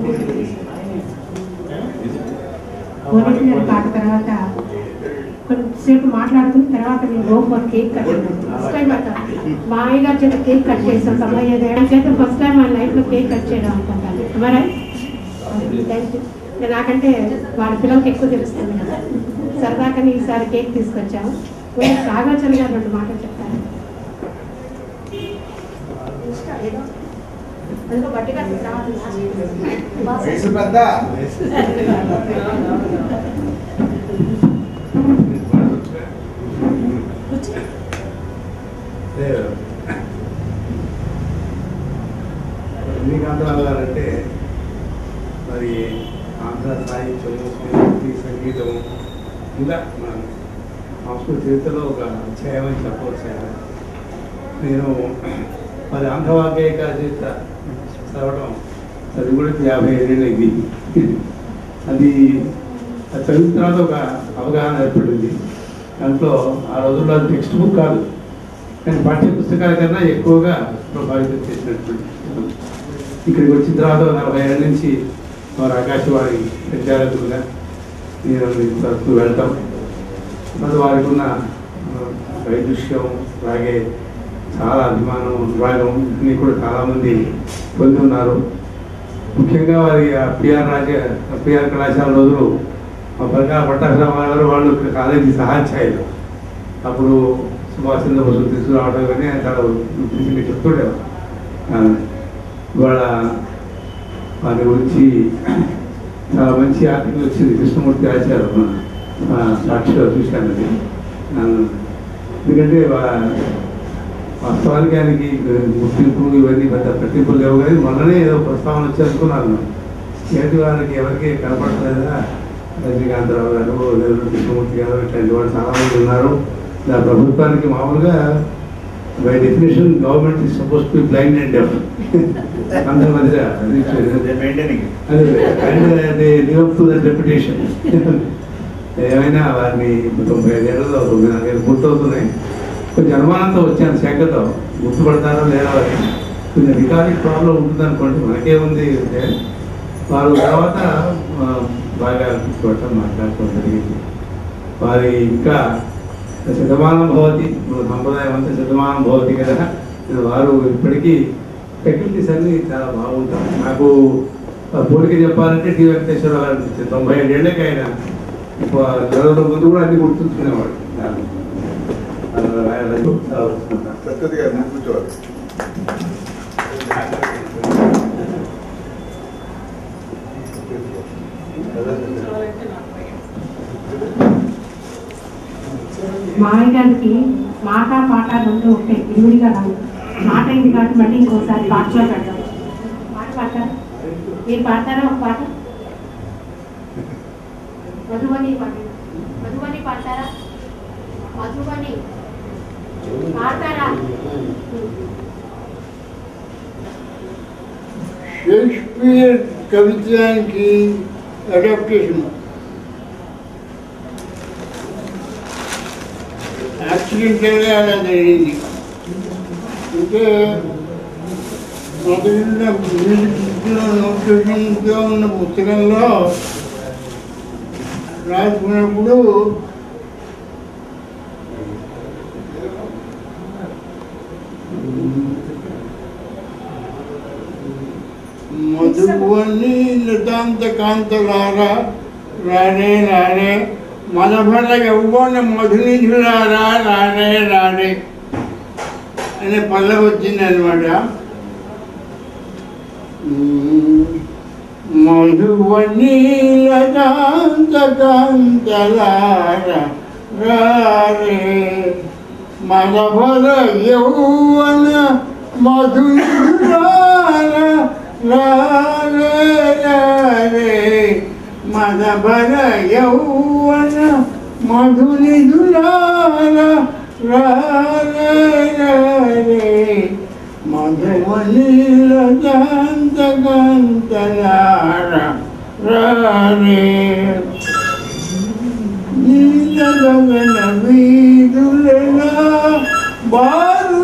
Original పాట తర్వాత కొంచెంసేపు మాట్లాడుతున్న తర్వాత నేను గోపర్ కేక్ కట్ ఫస్ట్ టైం అట్లా మా అయ్యగారు చేత కేక్ కట్ చేస్తాం తొంభై ఐదు ఏళ్ళ చేత ఫస్ట్ టైం మన లైఫ్లో కేక్ కట్ చేయడం అనుకుంటాను మరి థ్యాంక్ యూ నాకంటే వాళ్ళ పిల్లలకి ఎక్కువ తెలుస్తుంది కదా సరదాకని ఈసారి కేక్ తీసుకొచ్చాము రాఘవచంద్ర గారు రెండు మాటలు చెప్తారు అందులో గట్టిగా తర్వాత వయసు పెద్ద రజనీకాంతరావు గారు అంటే మరి ఆంధ్ర సాహిత్యం సంస్కృతి సంగీతం ఇలా మన సంస్కృతి చరిత్రలో ఒక అధ్యాయం అని చెప్పవచ్చు ఆయన. నేను మరి ఆంధ్రవాగ్యక చరిత్ర చదవడం అది కూడా యాభై ఏళ్ళు ఇది అది అది చదివిన తర్వాత ఒక అవగాహన ఏర్పడింది దాంట్లో ఆ రోజుల్లో అది టెక్స్ట్ బుక్ కాదు కానీ పాఠ్య పుస్తకాల కన్నా ఎక్కువగా ప్రభావితం చేసినటువంటి పుస్తకం. ఇక్కడికి వచ్చిన తర్వాత నలభై ఏళ్ళ నుంచి వారు ఆకాశవాణి ప్రచారకులుగా నేను తరచూ వెళ్తాం మరి వారికి ఉన్న ఆ, వైదుష్యం అలాగే చాలా అభిమానం అనురాగం ఇవన్నీ కూడా చాలామంది పొంది ఉన్నారు ముఖ్యంగా వారి పిఆర్ రాజ పిఆర్ కళాశాల రోజులు మా ప్రకాశ పట్టాభిరామారావు గారు వాళ్ళు ఇక్కడ కాలేజీ సహాధ్యాయులు అప్పుడు సుభాష్ చంద్రబోస్ తీసుకురావడం కానీ ఆయన చాలా ఉద్దేశంగా చెప్తుండేవారు ఆ, ఇవాళ వారి గురించి చాలా మంచి ఆర్టికల్ వచ్చింది కృష్ణమూర్తి ఆచార్య మన సాక్షిలో చూశాను అది ఆ, ఎందుకంటే వా- వాస్తవానికి ఆయనకి గుర్తింపు ఇవన్నీ పెద్ద పట్టింపులు లేవు కానీ మొన్ననే ఏదో ప్రస్తావన వచ్చి అనుకున్నాను ఏంటి వాళ్ళకి ఎవరికి కనపడలేదా రజనీకాంతరావు గారు లేదు కృష్ణమూర్తి గారు ఇట్లాంటి వాళ్ళు చాలా మంది ఉన్నారు నా ప్రభుత్వానికి మామూలుగా by definition government is supposed to blind and deaf అందరి మధ్య అదే లివ్ టు ద డెప్యుటేషన్ ఏమైనా వారిని తొంభై ఐదేళ్లలో తొమ్మిది నాలుగేళ్ళు పూర్తవుతున్నాయి కొంచెం అనుమానంతో వచ్చాను శాఖతో గుర్తుపడతారో లేదా అని కొంచెం రికార్డింగ్ ప్రాబ్లం ఉంటుంది అనుకోండి మనకే ఉంది అంటే వారు తర్వాత ఆ, బాగా గుర్తుపట్టడం మాట్లాడుకోవడం జరిగింది వారి ఇంకా శతమానం భవతి మన సంప్రదాయం అంతా శతమానం భవతి కదా వారు ఇప్పటికీ ఫెకల్టీస్ అన్ని చాలా బాగుంటాయి నాకు ఆ పోలిక చెప్పాలంటే టి వెంకటేశ్వరరావు గారు అనిపించింది తొంభై ఐదేళ్ళకి ఆయన చదవడం ముందు కూడా అన్ని గుర్తుంచుకునేవాడు ఆ, రాయాలని చాలా వస్తుంటాను. సత్యవతి గారు ముందు కూర్చోవాలి మాయ గారికి మాట పాట రెండు ఒకటే విడివిడిగా రాదు మాట అయింది కాబట్టి మళ్ళీ ఇంకోసారి పాటలో పెడతాం పాట పాడతారా మీరు పాడతారా ఒక పాట మధుబని పాట మధుబని పాడతారా మధుబని పాడతారా షేక్స్పియర్ కవిత్వానికి అడాప్టేషన్ యాక్సిడెంటల్గా అలా జరిగింది అంటే మొదటిలో మ్యూజిక్ బుక్లో నోటేషన్తో ఉన్న పుస్తకంలో రాసుకున్నప్పుడు మధువని నితాంత కాంతలారా రారే రారే మనభర యవ్వన మధునిధులారా రారే రారే అనే పల్ల వచ్చింది అనమాట మధువని లతాంత కాంతలారా రారే మనభర యౌవన మధురార రారే రారే మనభర యౌవన మధునిధురార రారే రారే మధుమలీలకాంత కాంతలార రారే నీలగగన వీధులగా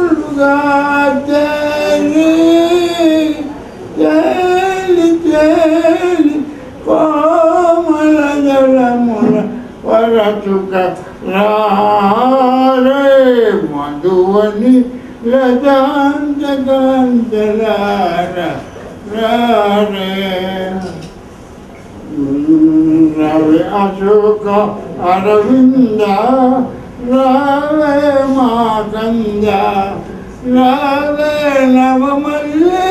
బారులుగా తేలి తేలి తేలి కోమలదళముల వరచుక రారే మధువని లతాంతకాంతలార రారే రవి అశోక అరవింద రావే మాకంద రావే నవమల్లి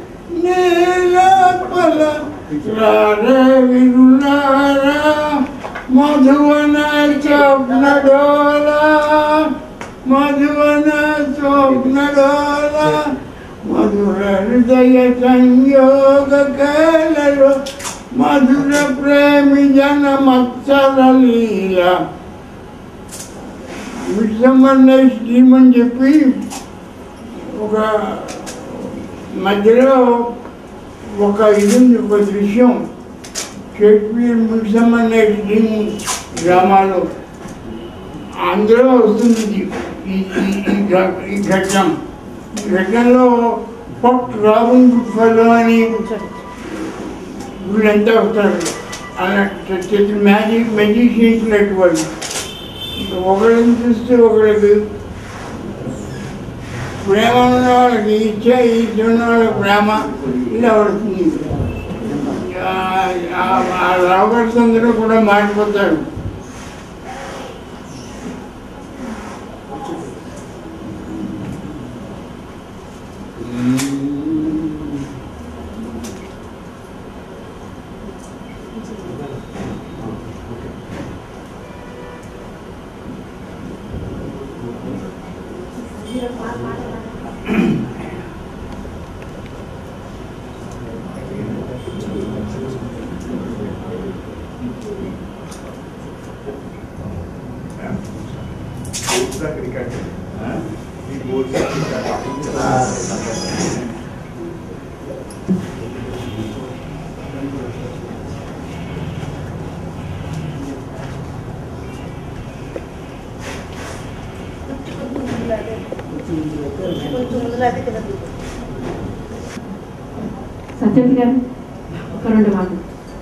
నీలపల రారే విరులారా మధువన స్వప్నడోల మధువన స్వప్నడోల మధుర హృదయ సంయోగ కేలలో మధుర ప్రేమి జన మత్సర లీల విషమన్న స్కీమ్ అని చెప్పి ఒక మధ్యలో ఒక ఇది ఉంది, ఒక దృశ్యం షేక్స్పియర్ మిడ్సమ్మర్ నైట్ డ్రీమ్ డ్రామాలో అందులో వస్తుంది ఇది. ఈ ఈ- ఈ ఘ- ఈ ఘట్టం ఈ ఘట్టంలో పట్ రాబిన్ గుడ్ఫెల్లో అని వీళ్ళంతా వస్తారు అన్నట్టు చేతి మ్యాజిక్ మెజిషియన్స్ లాంటి వాళ్ళు ఒకళ్ళని చూస్తే ఒకళ్ళకి ప్రేమ ఉన్న వాళ్ళకి ఇచ్చ ఇచ్చ ఉన్న వాళ్ళకి ప్రేమ ఇలా పడుతుంది ఆ- ఆ- ఆ రాబర్ట్స్ అందరూ కూడా మారిపోతారు సత్యవతి గారు ఒక రెండు మాటలు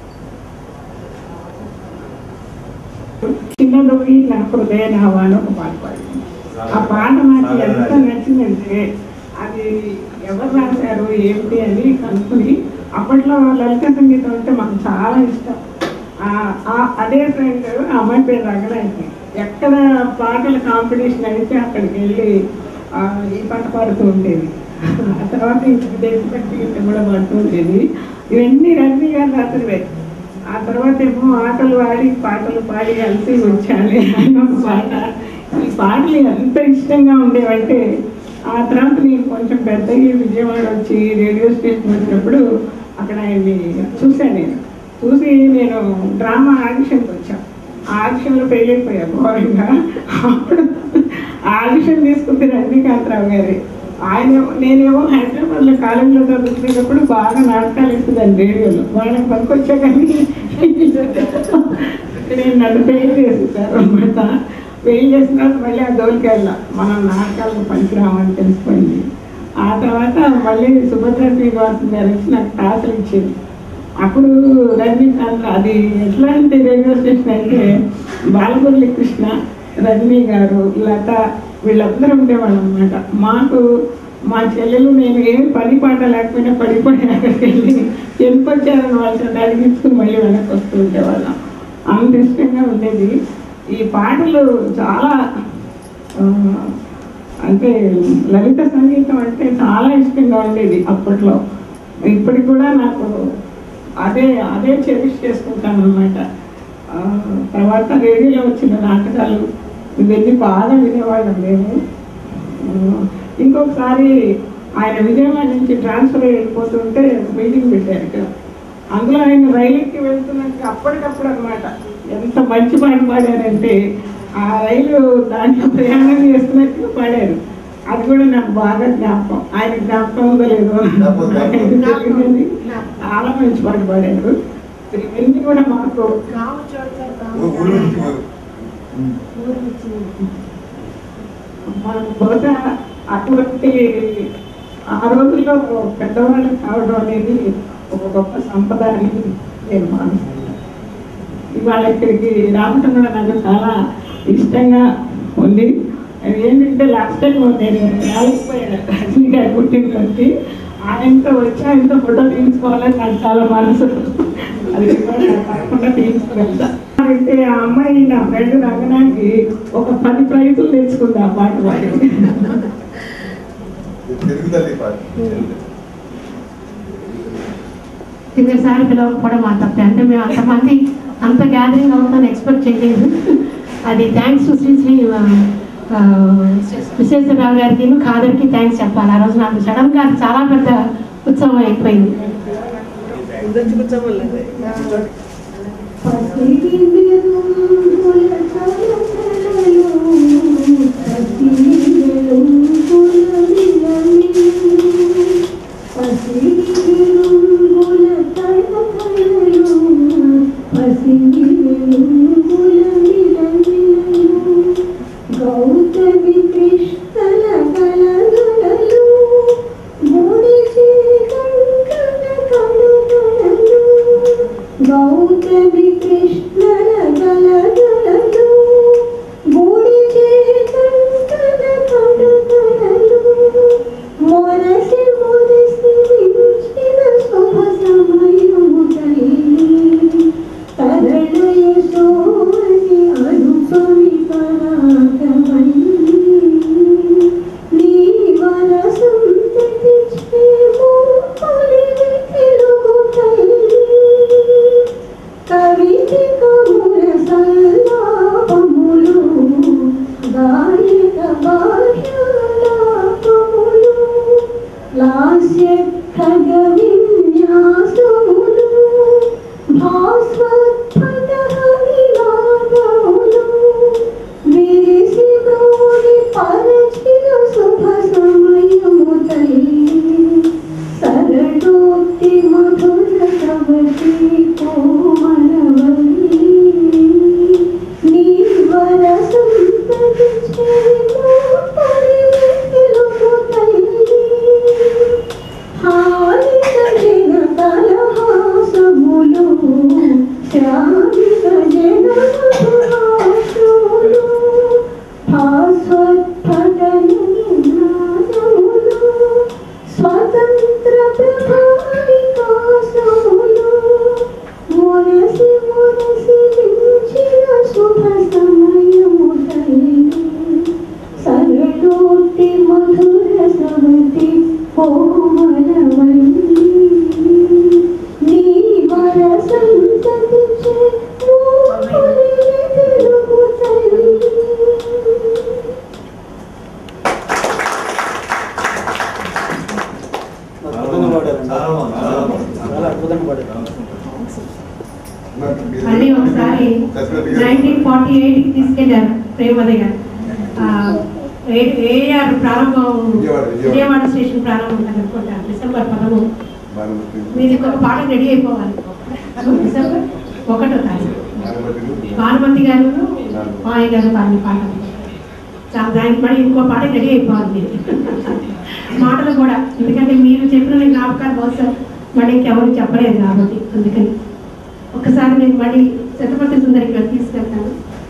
చిన్నదోయి నా హృదయ నావా అని ఒక పాట పాడింది ఆ పాట నాకు ఎంత నచ్చిందంటే అది ఎవరు రాశారు ఏమిటి అని కనుక్కుని అప్పట్లో లలిత సంగీతం అంటే మాకు చాలా ఇష్టం ఆ- ఆ- అదే ఫ్రెండ్ ఆ అమ్మాయి పేరు రగలైంది ఎక్కడ పాటల కాంపిటీషన్ అయితే అక్కడికి వెళ్ళి ఆ, ఈ పాట పాడుతూ ఉండేది ఆ తర్వాత ఇంటికి దేశభక్తి గీతం కూడా పాడుతూ ఉండేది ఇవన్నీ రజనీ గారు రాత్రివే ఆ తర్వాత ఏమో ఆటలు ఆడి పాటలు పాడి కలిసి వచ్చాలి అని ఒక పాట ఈ పాటలు ఎంత ఇష్టంగా ఉండేవంటే ఆ తర్వాత నేను కొంచెం పెద్దగా విజయవాడ వచ్చి రేడియో స్టేషన్ వచ్చినప్పుడు అక్కడ ఆయన్ని చూశాను నేను చూసి నేను డ్రామా ఆడిషన్కి వచ్చాను ఆ ఆడిషన్లో ఫెయిల్ అయిపోయాను ఘోరంగా అప్పుడు ఆ ఆడిషన్ తీసుకుంటే రజనీకాంతరావు గారి ఆయన నేనేమో హైదరాబాద్లో కాలేజీలో చదువుతున్నప్పుడు బాగా నాటకాలు ఇస్తుందని రేడియోలో వాళ్ళకి పనికొచ్చా కానీ నేను నన్ను పెయిన్ చేసేసారు అనమాట పెయిన్ చేసిన తర్వాత మళ్ళీ ఆ దోలికి వెళ్ళా మనం నాటకాలకు పనికిరామని తెలిసిపోయింది ఆ తర్వాత మళ్ళీ సుభద్ర శ్రీనివాసం గారు వచ్చి నాకు టాసులు ఇచ్చేది అప్పుడు రజనీకాంత్ అది ఎట్లాంటి రేడియో స్టేషన్ అయితే బాలమురళి కృష్ణ రజనీ గారు లత వీళ్ళందరూ ఉండేవాళ్ళు అనమాట మాకు మా చెల్లెలు నేను ఏం పని పాట లేకపోయినా పడిపోయి అక్కడికి వెళ్ళి ఎందుకు వచ్చారని వాళ్ళతో అడిగించుకుని మళ్ళీ వెనక్కి వస్తూ ఉండేవాళ్ళం అంత ఇష్టంగా ఉండేది ఈ పాటలు చాలా ఆ, అంటే లలిత సంగీతం అంటే చాలా ఇష్టంగా ఉండేది అప్పట్లో ఇప్పటికి కూడా నాకు అదే అదే చెరిష్ చేసుకుంటాను అనమాట తర్వాత రేడియోలో వచ్చిన నాటకాలు ఇవన్నీ బాగా వినేవాళ్ళం మేము ఆ, ఇంకొకసారి ఆయన విజయవాడ నుంచి ట్రాన్స్ఫర్ అయిపోతుంటే మీటింగ్ పెట్టారు ఇక్కడ అందులో ఆయన రైలుకి వెళ్తున్నట్టు అప్పటికప్పుడు అనమాట ఎంత మంచి పాట పాడారంటే ఆ రైలు దాంట్లో ప్రయాణం చేస్తున్నట్టు పాడారు అది కూడా నాకు బాగా జ్ఞాపకం ఆయన జ్ఞాపకం ఉందో లేదో నాకైతే తెలియదు కానీ చాలా మంచి పాట పాడారు ఇవన్నీ కూడా మాకు మనకు బహుశా అటువంటి ఆ రోజుల్లో పెద్దవాళ్ళు కావడం అనేది ఒక ఒక గొప్ప సంపద అని నేను భావిస్తున్నాను ఇవాళ ఇక్కడికి రావటం కూడా నాకు చాలా ఇష్టంగా ఉంది అది ఏంటంటే లాస్ట్ టైం నేను రాలేకపోయాను రజనీ గారు పుట్టినరోజు ఆయనతో వచ్చి ఆయనతో ఫోటో తీసుకోవాలని నాకు చాలా మనసు అది కూడా నాకు తప్పకుండా తీసుకువెళ్తా అయితే ఆ అమ్మాయి నా ఫ్రెండ్ రంగనాకి ఒక పది ప్రైజులు తెచ్చుకుంది ఆ పాట పాడి తెలుగు తల్లి పాట కిందసారి పిలవకపోవడం మా తప్పే అంటే మేము అంతమంది అంత గ్యాదరింగ్ అవుతుందని ఎక్స్పెక్ట్ చేయలేదు అది థ్యాంక్స్ టు శ్రీ శ్రీ ఆ, విశ్వేశ్వరరావు గారికి ఖాదర్కి థ్యాంక్స్ చెప్పాలి ఆ రోజు నాకు సడన్ గా చాలా పెద్ద ఉత్సవం అయిపోయింది గౌతమి కృష్ణల గలగలలు ముడిచి కంకణ కనుగలలు గౌతమి కృష్ణల గలగలలు ముడిచి కంకణ కనుగలలు మొరసి మొరసి మించిన శుభ సమయము తల్లి తరణయ సోని అనుపమి పరాకమణి నీ వరసం తెచ్చేమో పలివి తెలుగు తల్లి కవితి కముల సల్లాపములు గాయక బాహ్యాలాపములు లాస్య ఖగ విన్యాసములు భాస్వత్పదః విలాపములు విరిసి గౌరి పరచిన శుభ సమయము తల్లి సరళోక్తి మధుర కవటి కోమలవల్లి నీ వర సంతతి చేమో పరివి తెలుగు తల్లి హారిక జన కలహాసములు శ్రామిక జన మధురాశ్రులు భాస్వత్పటలు నాదములు స్వతంత్ర ప్రభావికాసములు మురసి మురసి మించిన శుభ సమయము తల్లి సరళోక్తి మధుర సవతి కోమలవల్లి నీ వర సంతతి చే మోహని తెలుగు తల్లి చాలా బాగుంది, చాలా బాగుంది. చాలా అద్భుతంగా పాడారు మళ్ళీ ఒకసారి నైన్టీన్ ఫార్టీ ఎయిట్కి తీసుకెళ్లారు ప్రేమదే గారు ఆ, ఏ- ఏఆర్ ప్రారంభం విజయవాడ, విజయవాడ. విజయవాడ స్టేషన్ ప్రారంభం ఉంటుంది అనుకుంటాను డిసెంబర్ పదమూడు భానుమతి. మీది ఒక పాట రెడీ అయిపోవాలి డిసెంబర్ ఒకటో తారీఖు భానుమతి. భానుమతి గారు మాయ గారు పాడిన పాట చా- దానికి మళ్ళీ ఇంకో పాట రెడీ అయిపోవాలి మీరు మాటలు కూడా ఎందుకంటే మీరు చెప్పిన జ్ఞాపకాలు బహుశా మళ్ళీ ఇంకెవరు చెప్పలేదు కాబట్టి అందుకని ఒకసారి నేను మళ్ళీ శతపతి సుందరికి వెళ్ళి తీసుకెళ్తాను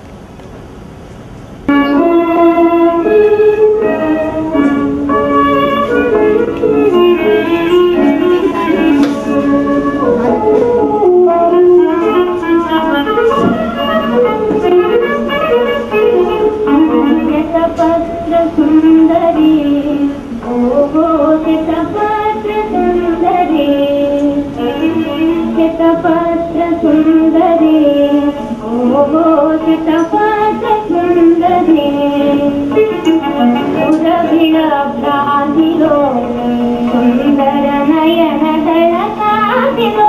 శతపత్ర సుందరి ఓ శతపత్ర సుందరి శతపత్ర సుందరి ఓ శతపత్ర సుందరి సురభిళ భ్రాంతిలో సుందర నయన దళకాంతిలో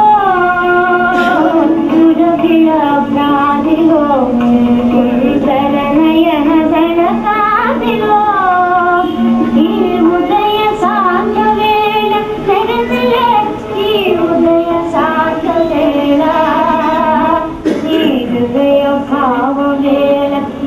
సురభిళ భ్రాంతిలో సుందర నయన దళకాంతిలో ఈ ఉదయ సాంత వేళ జగతిలే ఈ ఉదయ సాంత వేళ ఈ హృదయ భావ వేళ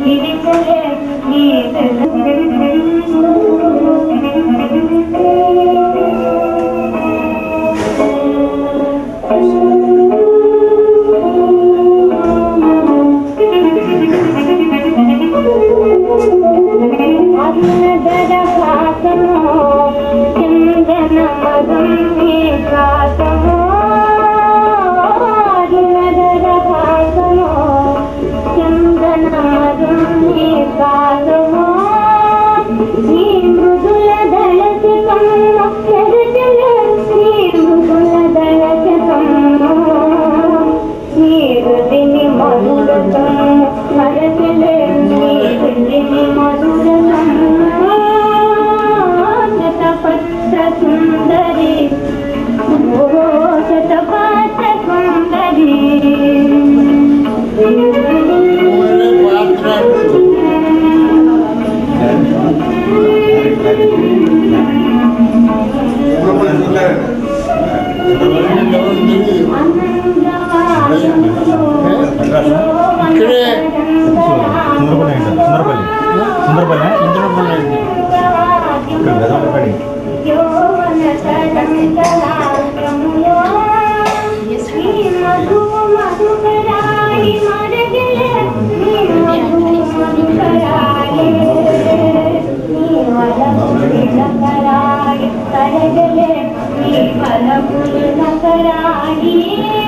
వల్లపుల నగరాణి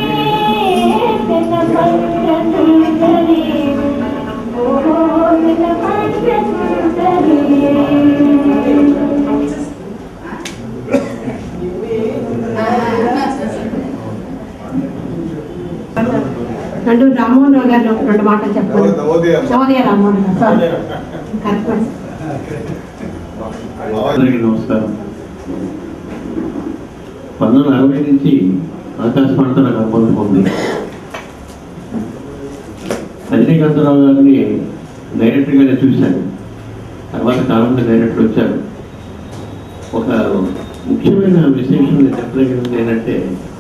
తన పంచ సుందరి ఓహో తన పంచ సుందరి రెండు రామ్మోహన్ రావు గారు రెండు మాటలు చెప్పండి ఎవరు? నవోదయ. నవోదయ రామ్మోహన్ రావు సారీ కరెక్ట్ అందరికీ నమస్కారం పంతొమ్మిది వందల అరవై నుంచి ఆకాశవాణితో నాకు అనుబంధం ఉంది రజనీకాంతరావు గారిని డైరెక్టర్గానే చూశాను తర్వాత కాలంలో డైరెక్టర్ వచ్చారు ఒక ముఖ్యమైన విశేషం నేను చెప్పదగినది ఏంటంటే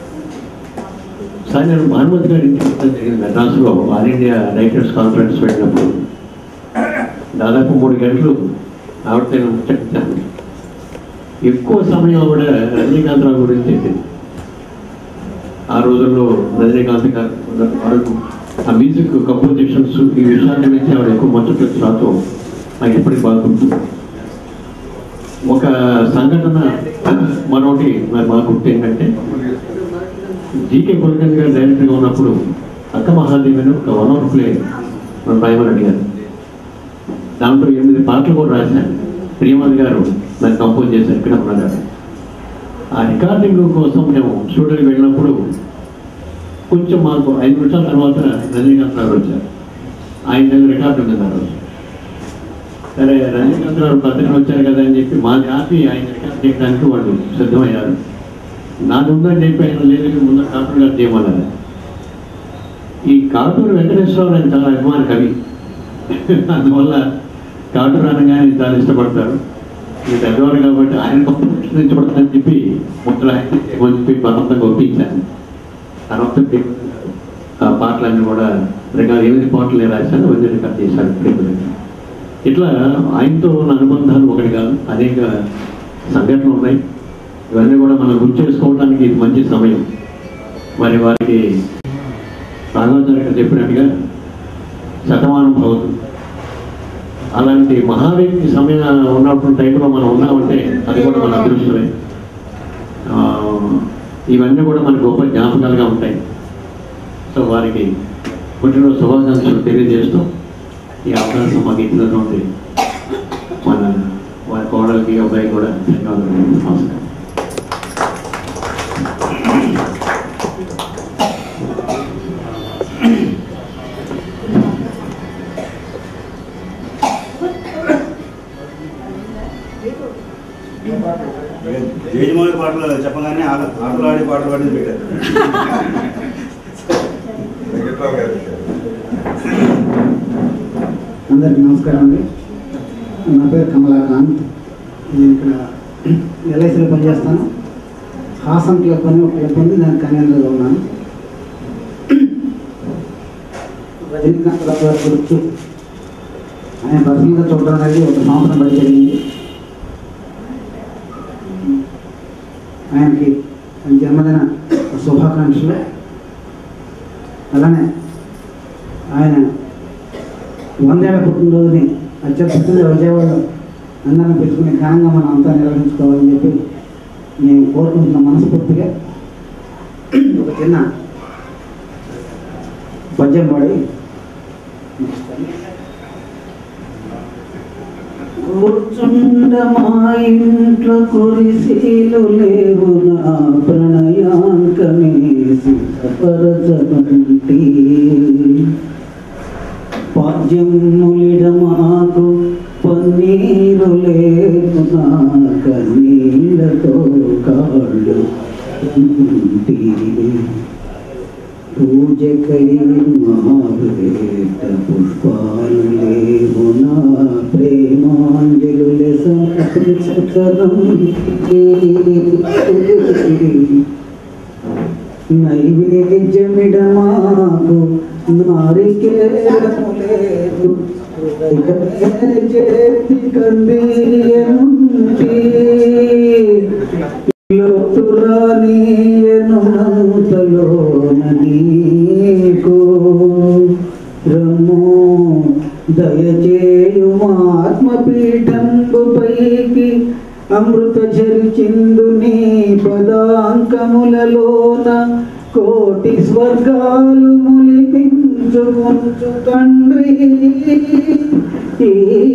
సార్ నేను భానుమతి గారి ఇంటికి వెళ్ళడం జరిగింది మెడ్రాస్లో ఆల్ ఇండియా రైటర్స్ కాన్ఫరెన్స్ పెట్టినప్పుడు దాదాపు మూడు గంటలు ఆవిడతో నేను ముచ్చటించాను ఎక్కువ సమయం ఆవిడ రజనీకాంతరావు గురించి చెప్పింది ఆ రోజుల్లో రజనీకాంత్ గారు వరకు ఆ మ్యూజిక్ కంపోజిషన్స్ ఈ విషయాల గురించి ఆవిడ ఎక్కువ ముచ్చట రాతో నాకు ఇప్పటికి బాగా గుర్తు ఒక సంఘటన మరొకటి మరి మాకు గుర్తు ఏంటంటే జీకే కులకర్ణి గారు డైరెక్టర్గా ఉన్నప్పుడు అక్క మహాదేవి అని ఒక వన్ అవర్ ప్లే మన రాయమని అడిగారు దాంట్లో ఎనిమిది పాటలు కూడా రాశాను ప్రియమది గారు దాన్ని కంపోజ్ చేశారు ఇక్కడ ఉన్నారు ఆ రికార్డింగ్ కోసం మేము స్టూడియోకి వెళ్ళినప్పుడు కొంచెం మాకు ఐదు నిమిషాల తర్వాత రజనీకాంత్ గారు వచ్చారు ఆయన దగ్గర రికార్డు ఉంది ఆ రోజు సరే రజనీకాంత్ గారు పత్రిక వచ్చారు కదా అని చెప్పి మాది ఆపి ఆయన రికార్డ్ చేయడానికి వాళ్ళు సిద్ధమయ్యారు నాది ఉందని చెప్పి ఆయన లేదు ముందు కాపర్ గారు చేయమన్నారు ఈ కాటూరు వెంకటేశ్వరరావు ఆయన చాలా అభిమాన కవి అందువల్ల కాటూరు అనగానే ఆయన చాలా ఇష్టపడతారు ఇది పెద్దవారు కాబట్టి ఆయన ఇష్టపడతారని చెప్పి ముద్దలు ఆయన చేయమని చెప్పి బలవంతంగా ఒప్పించాను తర్వాత ఆ పాటలన్నీ కూడా రికార్డ్ ఎనిమిది పాటలు నేను రాశాను అవన్నీ రికార్డ్ చేశాను ఇప్పుడు ఇట్లా ఆయనతో ఉన్న అనుబంధాలు ఒకటి కాదు అనేక సంఘటనలు ఉన్నాయి ఇవన్నీ కూడా మనం గుర్తు చేసుకోవడానికి ఇది మంచి సమయం మరి వారికి రాఘవాచార్య చెప్పినట్టుగా శతమానం భవతు అలాంటి మహావ్యక్తి సమయం ఉన్నప్పుడు టైంలో మనం ఉన్నామంటే అది కూడా మన అదృష్టమే ఆ, ఇవన్నీ కూడా మనకు గొప్ప జ్ఞాపకాలుగా ఉంటాయి సో వారికి పుట్టినరోజు శుభాకాంక్షలు తెలియజేస్తూ ఈ అవకాశం మాకు ఇచ్చినటువంటి మన వారి కోడలికి అబ్బాయి కూడా ధన్యవాదాలు నమస్కారం జయజమౌళి పాటలు చెప్పగానే ఆట- ఆటలు ఆడి పాటలు పాడి పెట్టారు వెంకట్రావు గారు అందరికీ నమస్కారం అండి నా పేరు కమలాకాంత్ నేను ఇక్కడ ఎల్ఐసిలో పనిచేస్తాను హాసన్ క్లబ్ అని ఒక క్లబ్ ఉంది దానికి కన్వీనర్గా ఉన్నాను రజనీకాంత్ రావు గారి గురించి ఆయన పర్సనల్గా చూడడం అనేది ఒక సంవత్సరం బట్టి జరిగింది ఆయనకి జన్మదిన శుభాకాంక్షలు అలానే ఆయన వందేళ్ల పుట్టినరోజుని అత్యద్భుతంగా విజయవాడలో అందరిని పెట్టుకుని ఘనంగా మనం అంతా నిర్వహించుకోవాలని చెప్పి నేను కోరుకుంటున్న మనస్ఫూర్తిగా ఒక చిన్న పద్యం పాడి కూర్చుండ మా ఇంట్లో కురిసీలు లేవు నా ప్రణయాంకమే సిద్ధపరచబంటి పాద్యములిడ మాకు పన్నీరు లేదు నా కన్నీళ్ళతో కాళ్ళు ఉంటి. పూజకై మహావేట పుష్పాలు లేవు నా ప్రేమాంజలు సమర్పించడం నైవేద్యమిడ మాకు నారికేళము లేదు చేతి కందీయనుంటి లోతురానీయనునంతలోన నీకు రమ్ము దయచేయు ఆత్మపీఠంబు పైకి అమృత చరిచిందు నీ పదాంకముల కోటి స్వర్గాలు ములిపించుకొంచు తండ్రి ఈ,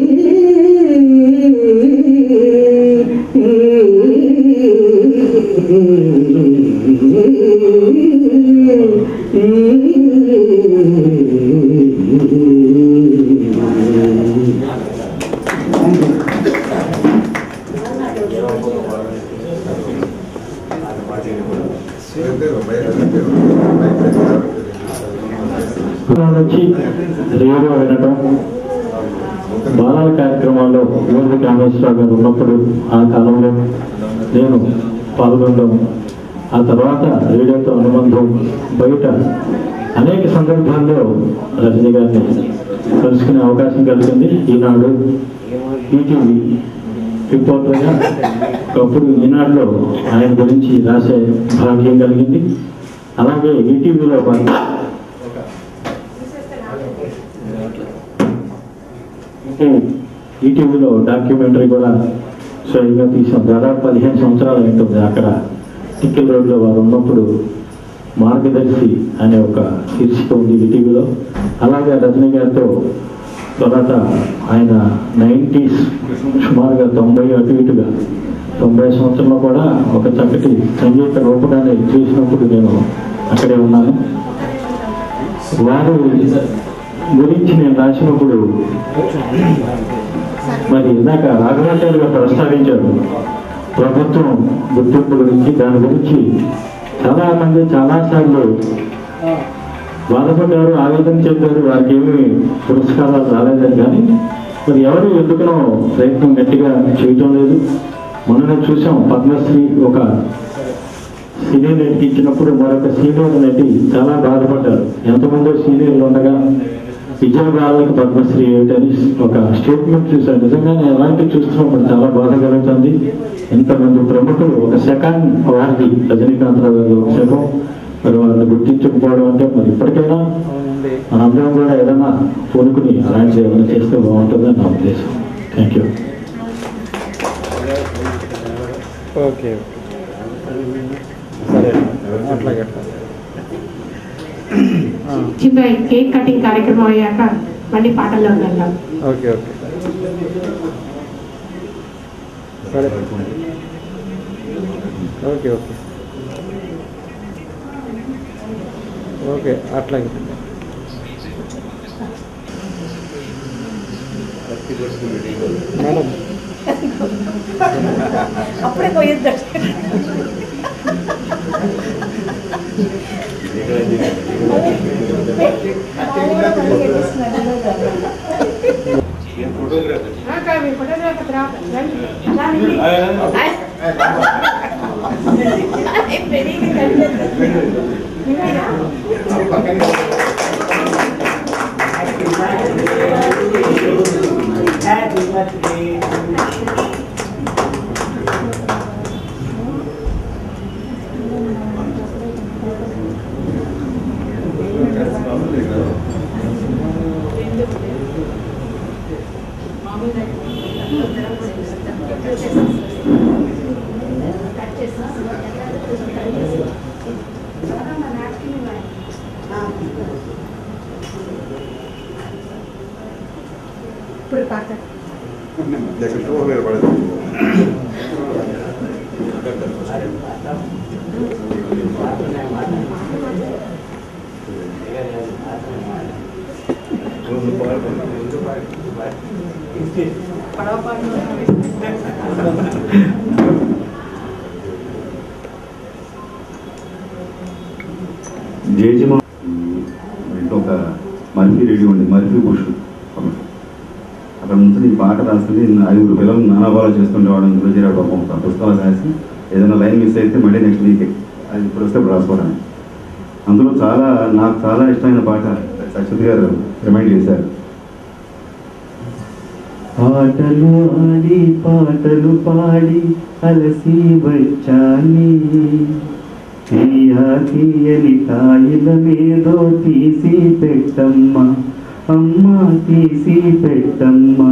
నుంచి రేడియో వినటం బాలల కార్యక్రమాల్లో యువత కామేశ్వరరావు గారు ఉన్నప్పుడు ఆ కాలంలో నేను పాల్గొనడం ఆ తర్వాత రేడియోతో అనుబంధం బయట అనేక సందర్భాల్లో రజనీ గారిని కలుసుకునే అవకాశం కలిగింది ఈనాడు ఈటీవీ రిపోర్టర్గా ఒకప్పుడు ఈనాడులో ఆయన గురించి రాసే భాగ్యం కలిగింది అలాగే ఈటీవీలో కొంత ఈటీవీలో డాక్యుమెంటరీ కూడా స్వయంగా తీసాం దాదాపు పదిహేను సంవత్సరాలు ఉంటుంది అక్కడ టిక్కిల్ రోడ్లో వారు ఉన్నప్పుడు మార్గదర్శి అనే ఒక శీర్షిక ఉంది ఈటీవీలో అలాగే రజనీ గారితో తర్వాత ఆయన నైంటీస్ సుమారుగా తొంభై అటు ఇటుగా తొంభై సంవత్సరంలో కూడా ఒక చక్కటి సంగీత రూపకాన్ని చూసినప్పుడు నేను అక్కడే ఉన్నాను వారు గురించి నేను రాసినప్పుడు మరి ఇందాక రాఘవాచార్య గారు ప్రస్తావించారు ప్రభుత్వం గుర్తింపు గురించి దాని గురించి చాలా మంది చాలాసార్లు బాధపడ్డారు ఆవేదన చెందారు వారికి ఏమి పురస్కారాలు రాలేదని కానీ మరి ఎవరు ఎందుకునో ప్రయత్నం గట్టిగా చేయటం లేదు మొన్న చూసాం పద్మశ్రీ ఒక సీనియర్ నటికి ఇచ్చినప్పుడు మరొక సీనియర్ నటి చాలా బాధపడ్డారు ఎంతమందో సీనియర్లు ఉండగా విజయవాడలకు పద్మశ్రీ ఏమిటని ఒక స్టేట్మెంట్ చూశాను నిజంగానే అలాంటివి చూస్తున్నప్పుడు చాలా బాధ కలుగుతుంది ఇంతమంది ప్రముఖులు ఒక సెకండ్ వారిది రజనీకాంతరావు గారు ఒక శకం మరి వారిని గుర్తించకపోవడం అంటే మరి ఇప్పటికైనా మనందరం కూడా ఏదైనా పూనుకుని అలాంటి ఏమైనా చేస్తే బాగుంటుందని నా ఉద్దేశం థ్యాంక్ యూ ఓకే సరే అట్లాగే చిన్న కేక్ కటింగ్ కార్యక్రమం అయ్యాక మళ్ళీ పాటల్లోకి వెళ్దాం ఓకే ఓకే సరే ఓకే ఓకే ఓకే అట్లాగే మేడం అప్పుడే పోయేద్దా ఇప్పుడు పాట జయజమా ఇంట్లో ఒక మర్ఫీ రెడీ ఉంది మర్ఫీ బుష్ అక్కడ నుంచి ఈ పాట రాస్తుంది ఐదుగురు పిల్లలు నానాభావాలు చేస్తుంటే వాడు అందులో చేరాడు పాపం ఒక పుస్తకాలు రాసి ఏదైనా లైన్ మిస్ అయితే మళ్ళీ నెక్స్ట్ వీక్ అది ఇప్పుడు వస్తే ఇప్పుడు రాసుకోవడానికి అందులో చాలా నాకు చాలా ఇష్టమైన పాట సచిత్ గారు రిమైండ్ చేశారు పాటలు ఆడి పాటలు పాడి అలసి వచ్చాని తీయా తీయని కాయల మీదో తీసి పెట్టమ్మా అమ్మా తీసి పెట్టమ్మా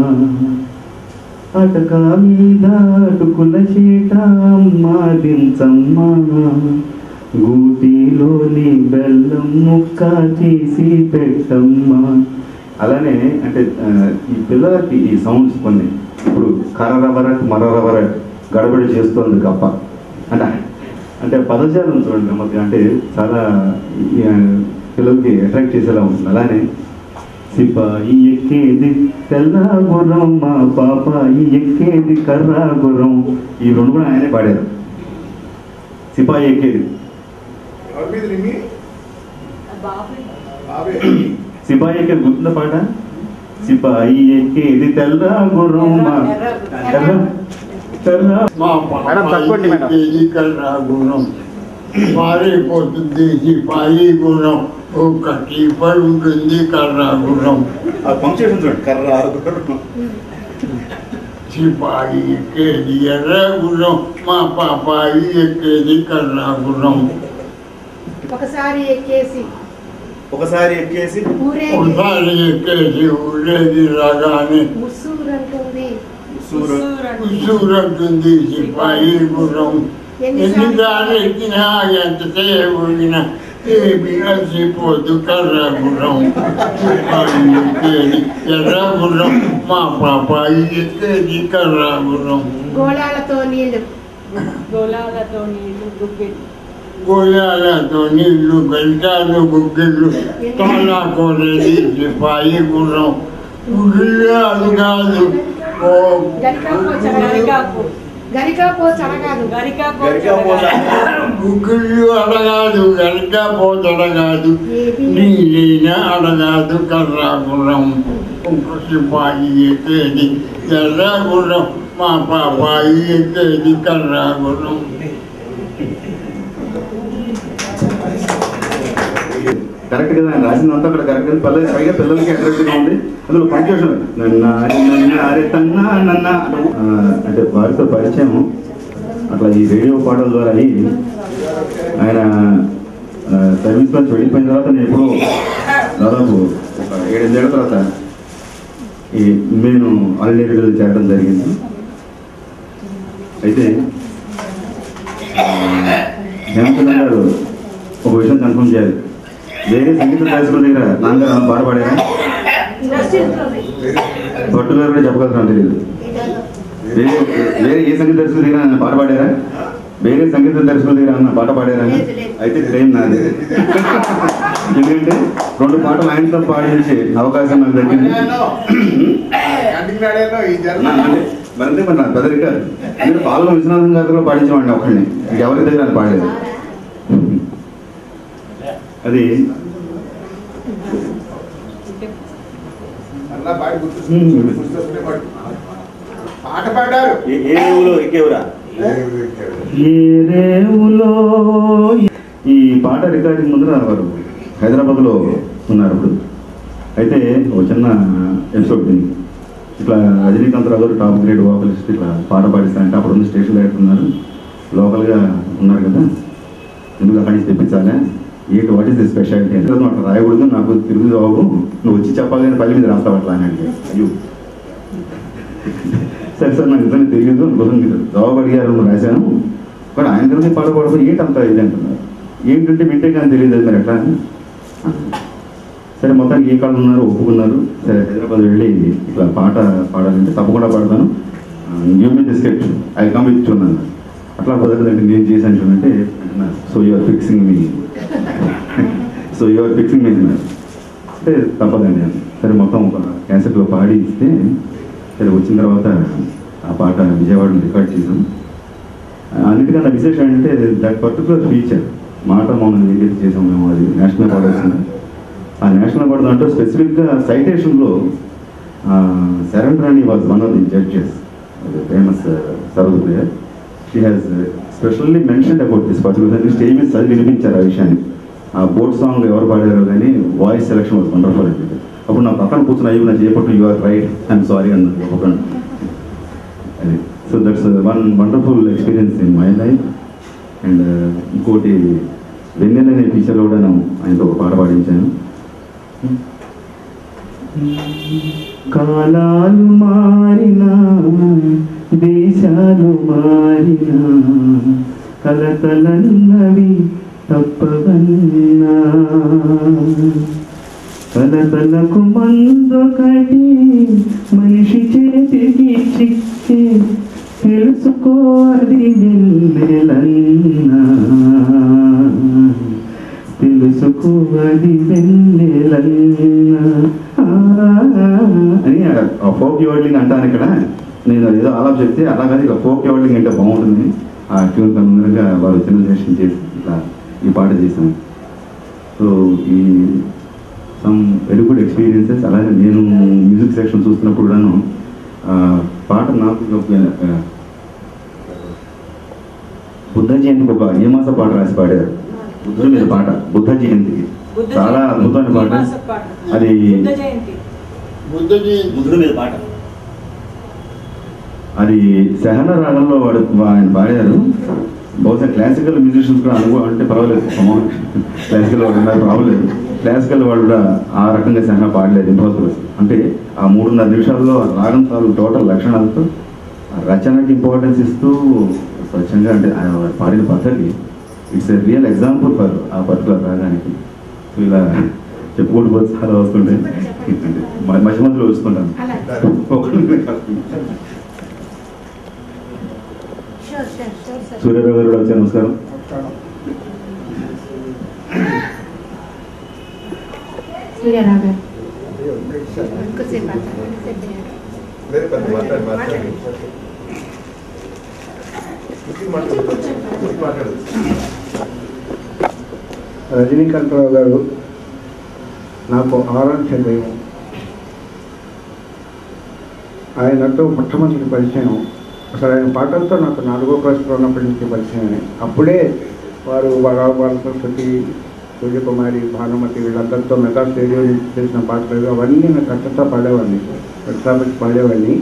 అటక మీద అటుకుల చీట అమ్మా దించమ్మా గూటిలోని బెల్లం ముక్క తీసి పెట్టమ్మా అలానే అంటే ఆ, ఈ పిల్లలకి ఈ సౌండ్స్ కొన్ని ఇప్పుడు కరరవర మరరవర గడబడి చేస్తోంది కప్ప అంటే అంటే పదజాలం చూడండి గమ్మత్తుగా అంటే చాలా ఈ, ఆ, పిల్లలకి అట్రాక్ట్ చేసేలా ఉంటుంది అలానే సిపాయి ఎక్కేది తెల్ల గుర్రం మా పాపాయి ఎక్కేది కర్రా గుర్రం ఈ రెండు కూడా ఆయనే పాడారు సిపాయి ఎక్కేది ఎవరి మీద నిమ్మి బాబే సిపాయి ఎక్కేది గుర్తుందా పాట సిపాయి ఎక్కేది తెల్ల గుర్రం మా తెల్ల తెల్ల మా పాపాయి కర్రా గుణం పారిపోతుంది సిపాయి గుణం ఓ కట్టి పడుతుంది కర్రా గుణం పంక్చుయేషన్ చూడండి కర్ర సిపాయి ఎక్కేది ఎర్ర గుణం మా పాపాయి ఎక్కేది కర్రా గుణం ఒకసారి ఎక్కేసి ఒకసారి ఎక్కేసి ఊరేగి ఒకసారి ఎక్కేసి ఊరేగి రాగానే ముస్సూరంటుంది ఉసూరంటుంది సిపాయి గుణం ఎన్నిసార్లు ఎక్కినా ఎంతసేపు ఊగినా ఏమి అలసిపోదు కర్ర గుణం సిపాయి ఎక్కేది ఎర్ర గుణం మా పాపాయి ఎక్కేది కర్ర గుణం గోళాలతో నీళ్లు గోళాలతో నీళ్లు గుగ్గిళ్ళు గోయాలతో నీళ్లు గంటాలు గుగ్గిళ్ళు తాళా కోరేది సిపాయి గుణం గుగ్గిళ్ళు అది కాదు ఓ గరికాపో గరికాపు గరికాపో చడగాదు గరికాపు గుగ్గిళ్ళు అడగాదు గరిక పోతడగాదు నీళ్ళైనా అడగాదు కర్రా గుణం సిపాయి ఎక్కేది ఎర్ర గుణం మా పాపాయి ఎక్కేది కర్రా గుణం కరెక్ట్ కదా ఆయన రాసిందంతా అక్కడ కరెక్ట్ కదా పిల్లలు పైగా పిల్లలకి అట్రాక్ట్గా ఉంది అందులో పంక్చుయేషన్ నన్న నన్న అరే తన్న నన్న ఆ, అంటే వారితో పరిచయం అట్లా ఈ రేడియో పాటల ద్వారా అయ్యి ఆయన సర్వీస్ నుంచి వెళ్ళిపోయిన తర్వాత నేను ఎప్పుడో దాదాపు ఒక ఏడెనిమిదేళ్ల తర్వాత ఈ నేను ఆల్ ఇండియా రేడియోలో చేరడం జరిగింది అయితే హేమచంద్ర గారు ఒక విషయం కన్ఫర్మ్ చేయాలి వేరే సంగీత దర్శకుల దగ్గర నాన్నగారు ఏమైనా పాట పాడారా పట్టుగారు కూడా చెప్పగలరు నాకు తెలియదు వేరే వేరే ఏ సంగీత దర్శకుల దగ్గర ఏమైనా పాట పాడారా వేరే సంగీత దర్శకుల దగ్గర ఏమైనా పాట పాడారా అయితే ట్రైన్ నాది ఎందుకంటే రెండు పాటలు ఆయనతో పాడించే అవకాశం నాకు దక్కింది అందుకు నాడేలో ఈ జర్న నా- అంటే మరంతే మరి నా పెద్దరిక నేను పాలలో విశ్వనాథం గారు కూడా పాడించేవాడిని ఒకరిని ఎవరి దగ్గర అది పాడేది అది అలా పాడి గుర్తు గుర్తొస్తుంటే పాడు పాట పాడారు ఏ ఏ ఊళ్ళో ఎక్కేవురా ఏ రేవులో ఈ పాట రికార్డింగ్ ముందర వారు హైదరాబాద్లో ఉన్నారు ఇప్పుడు అయితే ఒక చిన్న ఎపిసోడ్ దీనికి ఇట్లా రజనీకాంత్ రావు గారు టాప్ గ్రేడ్ వోకలిస్ట్ ఇట్లా పాట పాడిస్తారంటే అప్పుడు ఉన్న స్టేషన్ డైరెక్టర్ ఉన్నారు లోకల్గా ఉన్నారు కదా ఎందుకు అక్కడి నుంచి తెప్పించాలా ఏంటి వాట్ ఇస్ ది స్పెషాలిటీ అంటే అట్లా రాయకూడదు నాకు తిరుగు జవాబు నువ్వు వచ్చి చెప్పాలి కానీ పల్లి మీద రాస్తావు అట్లా అని అంటే అయ్యో సరే సార్ నాకు నిజంగా తెలియదు అందుకోసం మీరు జవాబు అడిగారు నువ్వు రాశాను కానీ ఆయన గురించి పాడకూడదు ఏంటి అంత ఇది అంటున్నారు ఏంటంటే వింటే కానీ తెలియదు అది మరి ఎట్లా అని సరే మొత్తానికి ఏ కాళ్ళు ఉన్నారు ఒప్పుకున్నారు సరే హైదరాబాద్ వెళ్ళి ఇట్లా పాట పాడాలంటే తప్పకుండా పాడతాను give me the sketch I come with చూన్నాను అట్లా కుదరదంటే నేను చేశాను చూడంటే so you're fixing me so you're fixing me అన్నారు అంటే తప్పదండి అని సరే మొత్తం ఒక క్యాసెట్లో పాడి ఇస్తే సరే వచ్చిన తర్వాత ఆ పాట విజయవాడలో రికార్డ్ చేసాం అన్నిటికన్నా విశేషం ఏంటంటే దట్ పర్టికులర్ ఫీచర్ మాట మౌనం ఏదైతే చేసాం మేము అది నేషనల్ అవార్డు వచ్చింది ఆ నేషనల్ అవార్డు దాంట్లో స్పెసిఫిక్గా సైటేషన్లో Sharan Rani was one of the judges famous sarod player she has specially mention about this particular stage మీద చదివి వినిపించారు ఆ విషయాన్ని ఆ బోట్ సాంగ్ ఎవరు పాడారో కానీ వాయిస్ సెలక్షన్ వాజ్ వండర్ఫుల్ అంటే అప్పుడు నా పక్కన కూర్చున్న అయ్యి నా చేపట్టు you are right I'm sorry అన్నది ఒకటి అది so that's one wonderful experience in my life and ఇంకోటి వెన్నెల అనే పిక్చర్లో కూడా నేను ఆయనతో ఒక పాట పాడించాను కాలాలు మారినా దేశాలు మారినా కలతలన్నవి తప్పవన్నా తలతలకు మందొకటి మనిషి చేతికి చిక్కి తెలుసుకోవాలి వెన్నెలన్నా తెలుసుకోవాలి వెన్నెలన్నా ఆ, అని ఆ ఫోక్ యోడ్లింగ్ అంటాను ఇక్కడ నేను ఏదో అలా చెప్తే అలాగని ఇక ఫోక్ యోడ్లింగ్ అంటే బాగుంటుంది ఆ ట్యూన్ కనుక వాళ్ళు సెలబ్రేషన్ చేసి ఇట్లా ఈ పాట చేశాను సో ఈ సమ్ వెరీ గుడ్ ఎక్స్పీరియన్సెస్ అలాగే నేను మ్యూజిక్ సెక్షన్ చూస్తున్నప్పుడు కూడాను ఆ, పాట నాకు ఒక, ఆ, బుద్ధ జయంతికి ఒక ఏ మాస పాట రాసి పాడారు బుద్ధుడి మీద పాట బుద్ధ జయంతికి బుద్ధ చాలా జయంతి. అద్భుతమైన పాట ఈ మాస పాట. అది బుద్ధ జయంతి బుద్ధుడి మీద పాట అది సహన రాగంలో వాడు ఆయన పాడారు బహుశా క్లాసికల్ మ్యూజిషియన్స్ కూడా అనుభవం అంటే పర్వాలేదు క్లాసికల్ వాళ్ళు ఉన్నారు రావలేదు క్లాసికల్ వాళ్ళు కూడా ఆ రకంగా సహన పాడలేదు ఇంపాసిబుల్ అంటే ఆ మూడున్నర నిమిషాల్లో ఆ రాగం తాలూ టోటల్ లక్షణాలతో ఆ రచనకి ఇంపార్టెన్స్ ఇస్తూ స్వచ్ఛంగా అంటే ఆయన పాడిన పద్ధతి it's a real example for ఆ పర్టికులర్ రాగానికి సో ఇలా చెప్పుకుంటూ పోతే చాలా వస్తుంటాయి మ- మధ్య మధ్యలో వస్తుంటాను ఒకరిని కాదు. Sure sure sure sir Suryarao గారు కూడా వచ్చారు నమస్కారం సూర్యరావు గారు ఇంకోసేపు మాట్లాడండి. లేదు పెద్ద మాట్లాడి మాట్లాడి మాట్లాడు రజనీకాంతరావు గారు నాకు ఆరాధ్య దైవం ఆయనతో మొట్టమొదటి పరిచయం అసలు ఆయన పాటలతో నాకు నాలుగో క్లాస్లో ఉన్నప్పటి నుంచి పరిచయం అప్పుడే వారు రావు బాల సరస్వతి సూర్యకుమారి భానుమతి వీళ్ళందరితో మెగా స్టేడియో చేసిన పాటలు అవన్నీ నేను కట్టతో పాడేవాడిని కట్టబట్టి పాడేవాడిని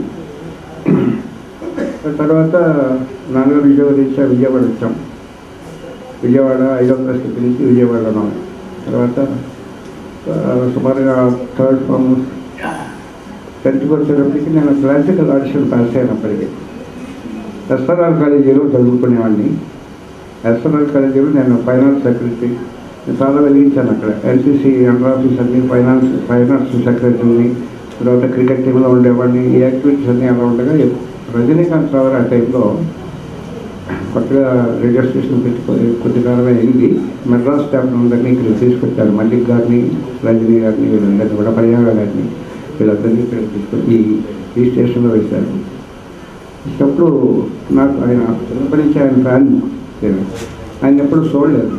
తర్వాత నాన్నగారు విజయవాడ రీత్యా విజయవాడ వచ్చాం విజయవాడ ఐదో క్లాస్ నుంచి విజయవాడలో తర్వాత ఆ, సుమారుగా థర్డ్ ఫామ్ టెన్త్కి వచ్చేటప్పటికి నేను క్లాసికల్ ఆడిషన్ పాస్ అయినప్పటికీ ఎస్ఆర్ఆర్ కాలేజీలో చదువుకునేవాడిని ఎస్ఆర్ఆర్ కాలేజీలో నేను ఫైనాన్స్ సెక్రటరీ చాలా వెలిగించాను అక్కడ ఎన్సీసీ అండర్ ఆఫీస్ అన్ని ఫైనాన్స్ ఫైనాన్స్ సెక్రటరీని తర్వాత క్రికెట్ టీంలో ఉండేవాడిని ఈ యాక్టివిటీస్ అన్నీ అలా ఉండగా రజనీకాంత్ రావు ఆ టైంలో కొత్తగా రేడియో స్టేషన్ పెట్టుకొని కొద్ది కాలమే అయింది మెడ్రాస్ స్టాఫ్ అందరినీ ఇక్కడ తీసుకొచ్చారు మల్లిక్ గారిని రజనీ గారిని వీళ్ళందరినీ కూడా పర్యాగ గారిని వీళ్ళందరినీ ఇక్కడ తీసుకొని ఈ ఈ స్టేషన్లో వేశారు ఇచ్చినప్పుడు నాకు ఆయన చిన్నప్పటి నుంచి ఆయన ఫ్యాన్ నేను ఆయన ఎప్పుడు చూడలేదు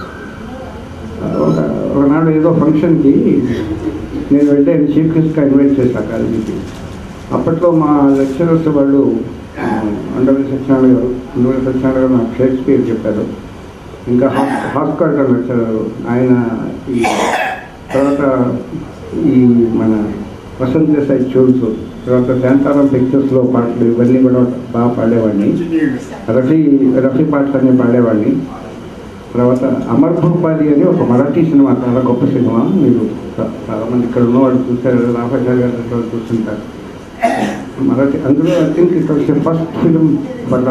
ఒక ఒకనాడు ఏదో ఫంక్షన్కి నేను వెళ్తే ఆయన చీఫ్ గెస్ట్గా ఇన్వైట్ చేశాను కాలేజీకి అప్పట్లో మా లెక్చరర్స్ వాళ్ళు అండవల్లి సత్యనారాయణ గారు అండవల్లి సత్యనారాయణ గారు నాకు షేక్స్పియర్ చెప్పారు ఇంకా హాస్కాట్ లెక్చరర్ ఆయన ఈ తర్వాత ఈ మన వసంత దేశాయి చూల్స్ తర్వాత శాంతారాం పిక్చర్స్లో పాటలు ఇవన్నీ కూడా బాగా పాడేవాడిని రఫీ రఫీ పాటలు అన్నీ పాడేవాడిని తర్వాత అమర్ భూపాలి అని ఒక మరాఠీ సినిమా చాలా గొప్ప సినిమా మీరు చా- చాలా మంది ఇక్కడ ఉన్నవాళ్ళు చూస్తారు రాఫాచారి గారు వాళ్ళు చూస్తుంటారు మరాఠీ అందులో I think it was first film but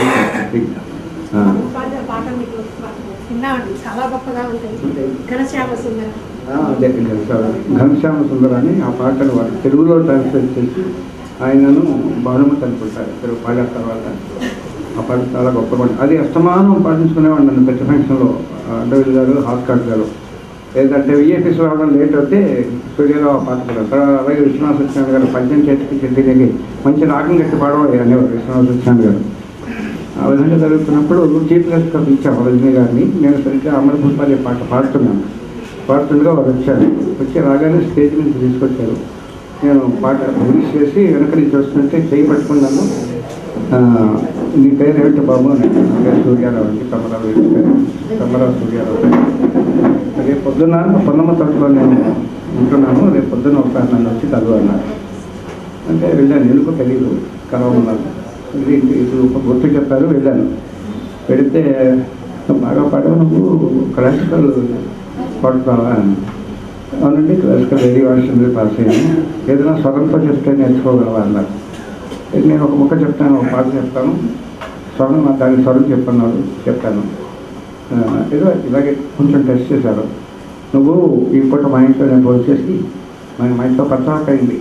పాట పాట మీకు విన్నామండి చాలా గొప్పగా ఉంటుంది ఘనశ్యామ సుందరం అదే ఘనశ్యామ ఘనశ్యామ సుందరాన్ని ఆ పాటను వారు తెలుగులో ట్రాన్స్లేట్ చేసి ఆయనను భానుమతి అనుకుంటారు ఇద్దరు పాడిన తర్వాత ఆ పాట చాలా గొప్ప పాట అది అస్తమానం పాటించుకునేవాడు నన్ను ప్రతి ఫంక్షన్లో అడ్డవిల్ గారు హాస్కాట్ గారు ఏదంటే విఎఫ్ఎస్ రావడం లేట్ అయితే స్టూడియోలో ఆ పాట పాడారు తర్వాత అలాగే విశ్వనాథ సత్యనారాయణ గారు పద్యం చేతికి చెట్టుకి మంచి రాగం గట్టి పాడవాలి అనేవారు విశ్వనాథ సత్యనారాయణ గారు ఆ విధంగా జరుగుతున్నప్పుడు చీఫ్ గెస్ట్గా పిలిచాము రజనీ గారిని నేను సరిగ్గా అమరభూపాలి పాట పాడుతున్నాను పాడుతుండగా వారు వచ్చారు వచ్చి రాగానే స్టేజ్ నుంచి తీసుకొచ్చారు నేను పాట రిలీజ్ చేసి వెనక నుంచి వస్తుంటే చేయి పట్టుకున్నాను ఆ, నీ పేరు ఏమిటి బాబు అని అడిగాను. నా పేరు సూర్యారావు అండి కమరావు ఇంటి పేరు కమరావు సూర్యారావు రేపు పొద్దున్న పొన్నమ్మ తోటలో నేను ఉంటున్నాను రేపు పొద్దున్న ఒకసారి నన్ను వచ్చి కలువు అన్నారు అంటే వెళ్ళాను ఎందుకో తెలియదు కలవమన్నారు ఇది ఇది ఒక గుర్తు చెప్పారు వెళ్ళాను వెళితే బాగా పాడవు నువ్వు క్లాసికల్ పాడుతావా అని అవునండి క్లాసికల్ రెడీ వర్షన్ పాస్ అయ్యాను ఏదైనా స్వరంతో చెప్తే నేర్చుకోగలవా అన్నారు ఇది నేను ఒక ముక్క చెప్తాను ఒక పాట చెప్తాను స్వరం దాని స్వరం చెప్పన్నారు చెప్పాను ఆ, ఏదో ఇలాగే కొంచెం టెస్ట్ చేశారు నువ్వు ఈ పూట మా ఇంట్లో నేను ఫోన్ చేసి మా మా ఇంట్లో పచ్చవాక అయింది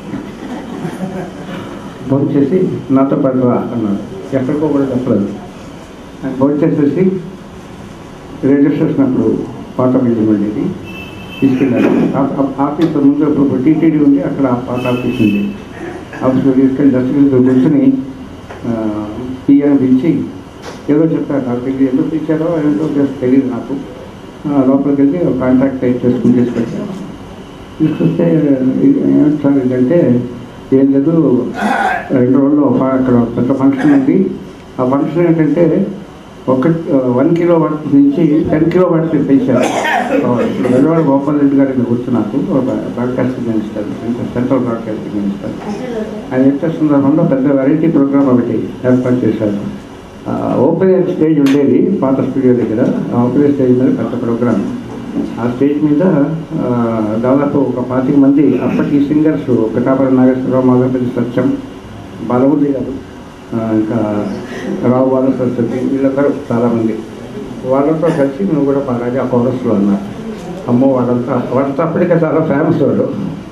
ఫోన్ చేసి నాతో పాటు రా అన్నాడు ఎక్కడికో కూడా చెప్పలేదు ఆయన ఫోన్ చేసేసి రేడియో స్టేషన్ అప్పుడు పాత బిల్డింగ్ ఉండేది తీసుకెళ్ళారు ఆ- ఆ- ఆఫీస్ ముందు ఇప్పుడు టీటీడీ ఉంది అక్కడ ఆ పాత ఆఫీస్ ఉంది ఆఫీస్లో తీసుకెళ్ళి దర్శకులతో కూర్చొని పిఎం పిలిచి ఏదో చెప్పారు నాకు తెలియదు ఎందుకు పిలిచారో ఏంటో జస్ట్ తెలియదు నాకు ఆ, లోపలికి వెళ్ళి ఒక కాంటాక్ట్ టైప్ చేసుకుని తీసుకొచ్చాను తీసుకొస్తే ఇది ఏమిటి సార్ ఇదంటే ఏం లేదు రెండు రోజులు ఒక అక్కడ ఒక పెద్ద ఫంక్షన్ ఉంది ఆ ఫంక్షన్ ఏంటంటే ఒక వన్ కిలో వాట్ నుంచి టెన్ కిలో వాట్స్ పెంచారు వెల్లవాడ గోపాల్ రెడ్డి గారు ఇక్కడ కూర్చుని నాకు ఒక broadcasting minister central broadcasting minister ఆయన చెప్తే సందర్భంలో పెద్ద వెరైటీ ప్రోగ్రామ్ ఒకటి ఏర్పాటు చేశారు ఆ, ఓపెన్ ఎయిర్ స్టేజ్ ఉండేది పాత స్టూడియో దగ్గర ఆ ఓపెన్ ఎయిర్ స్టేజ్ మీద పెద్ద ప్రోగ్రామ్ ఆ స్టేజ్ మీద ఆ, దాదాపు ఒక పాతిక మంది అప్పటి సింగర్స్ పిఠాపురం నాగేశ్వరరావు మాధవపల్లి సత్యం బాలమురళి గారు ఆ, ఇంకా రావు బాల సరస్వతి వీళ్ళందరూ చాలామంది వాళ్ళతో కలిసి నువ్వు కూడా పాడాలి ఆ కోరస్లో అన్నారు అమ్మో వాళ్ళంతా వాళ్ళంతా అప్పటికే చాలా ఫేమస్ వాడు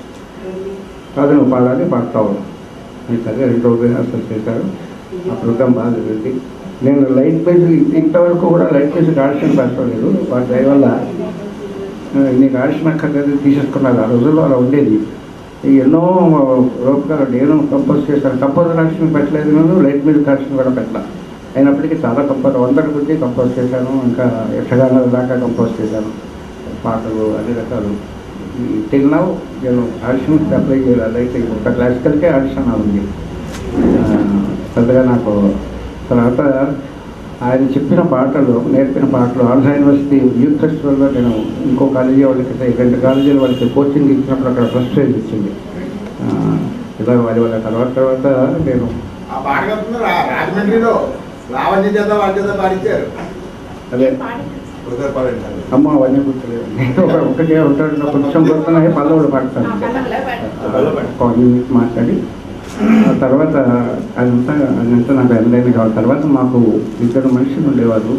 కాదు నువ్వు పాడాలి పాడతావు అని సరే రెండు రోజులు రిహార్సల్ చేశారు ఆ ప్రోగ్రామ్ బాగా జరిగింది నేను లైట్ మ్యూజిక్ ఇంతవరకు కూడా లైట్ మ్యూజిక్ ఆడిషన్ పెట్టలేదు వాటి దయ వల్ల ఆ, నీకు ఆడిషన్ అక్కర్లేదు తీసేసుకున్నారు ఆ రోజుల్లో అలా ఉండేది ఈ ఎన్నో రూపకాలు నేను కంపోజ్ చేశాను కంపోజర్ ఆడిషన్ పెట్టలేదు నేను లైట్ మ్యూజిక్ ఆడిషన్ కూడా పెట్టలా అయినప్పటికీ చాలా కంపోజ్ వందల గురించి కంపోజ్ చేశాను ఇంకా యక్షగానాల దాకా కంపోజ్ చేశాను పాటలు అన్ని రకాలు టిల్ నౌ నేను ఆడిషన్కి అప్లై చేయాలి అయితే ఒక క్లాసికల్కే ఆడిషన్ ఉంది ఆ, పెద్దగా నాకు తర్వాత ఆయన చెప్పిన పాటలు నేర్పిన పాటలు ఆంధ్ర యూనివర్సిటీ యూత్ ఫెస్టివల్లో నేను ఇంకో కాలేజీ వాళ్ళకి రెండు కాలేజీల వాళ్ళకి కోచింగ్ ఇచ్చినప్పుడు అక్కడ ఫస్ట్ ప్రైజ్ ఇచ్చింది ఆ, ఇలా వాళ్ళ వాళ్ళ తర్వాత తర్వాత నేను ఆ పాట కలుపుతున్నారు రా- రాజమండ్రిలో లావణ్య చేత వాళ్ళ చేత పాడించారు అదే ఒకసారి పాడండి అమ్మ అవన్నీ గుర్తులేదు నేను ఒక- ఒకటే ఉంటాడు కొంచెం గుర్తున్నాయి పల్లవులు పాడతాను కొన్ని మాట్లాడి ఆ తర్వాత అదంతా అదంతా నాకు ఎండైన కావాలి తర్వాత మాకు ఇద్దరు మనుషులు ఉండేవారు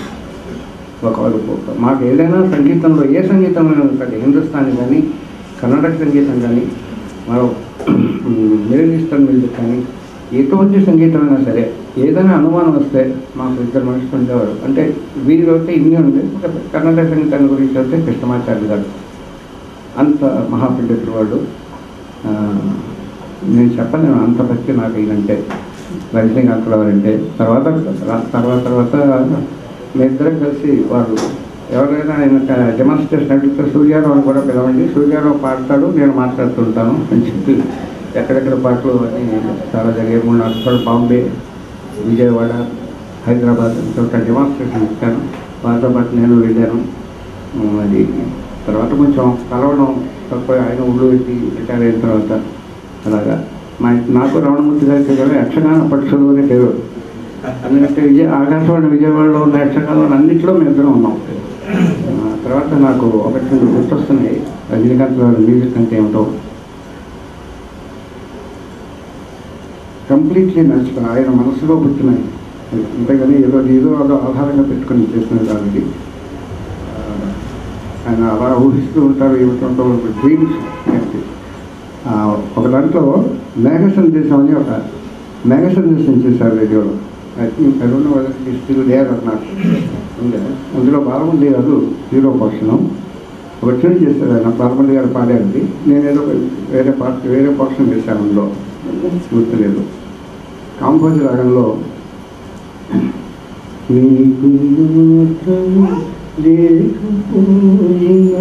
ఒకవారు మాకు ఏదైనా సంగీతంలో ఏ సంగీతంలో ఉంటుంది హిందుస్థానీ కానీ కర్ణాటక సంగీతం కానీ మరో మిడిల్ ఈస్టర్న్ మ్యూజిక్ కానీ ఎటువంటి సంగీతం అయినా సరే ఏదైనా అనుమానం వస్తే మాకు ఇద్దరు మనుషులు ఉండేవారు అంటే వీరిలో అయితే ఇన్ని ఉంది ఒక కర్ణాటక సంగీతాన్ని గురించి అయితే కృష్ణమాచార్య గారు అంత మహాపండితుడు వాళ్ళు ఆ, నేను చెప్పలేను అంత భక్తి నాకు ఇదంటే రవిసింగ్ అంకుల్ అంటే తర్వాత తర్వాత తర్వాత మీ ఇద్దరం కలిసి వాళ్ళు ఎవరైనా ఆయన డెమాన్స్ట్రేషన్ అడిగితే సూర్యారావు అని కూడా పిలవండి సూర్యారావు పాడతాడు నేను మాట్లాడుతుంటాను అని చెప్పి ఎక్కడెక్కడ పాటలు అని చాలా జరిగాయి మూడు నాలుగు సార్లు బాంబే విజయవాడ హైదరాబాద్ ఇంకొక డెమాన్స్ట్రేషన్ ఇచ్చాను వాళ్ళతో పాటు నేను వెళ్ళాను ఉమ్, అది తర్వాత కొంచెం కలవడం తక్కువ ఆయన ఊళ్ళో పెట్టి రిటైర్ అయిన తర్వాత అలాగా మా నాకు రమణమూర్తి గారికి కూడా యక్షగాన పక్షులు అనే పేరు ఎందుకంటే విజయ ఆకాశవాణి విజయవాడలో ఉన్న యక్షగానం అన్నింటిలో మేము ఇద్దరం ఉన్నాం ఆ తర్వాత నాకు ఒకటి రెండు గుర్తొస్తున్నాయి రజనీకాంత్ గారు మ్యూజిక్ అంటే ఏమిటో కంప్లీట్లీ నచ్చుతాను ఆయన మనసులో పుట్టినాయి అంతేగాని ఏదో ఏదో అదో ఆధారంగా పెట్టుకొని చేసిన దానికి ఆ, ఆయన అలా ఊహిస్తూ ఉంటారు ఏమిటంటో డ్రీమ్స్ ఒక దాంట్లో మేఘ సందేశం అని ఒక మేఘ సందేశం చేశారు రేడియోలో I think I don't know whether still there or not ఉండే అందులో బాలమురళి గారు హీరో పోర్షను ఒక ట్యూన్ చేశారు ఆయన బాలమురళి గారు పాడారు నేను ఏదో ఒక వేరే పార్ట్ వేరే పోర్షన్ చేశాను అందులో గుర్తులేదు కాంపోజ్ రాగంలో నీకు మాత్రం లేకపోయిన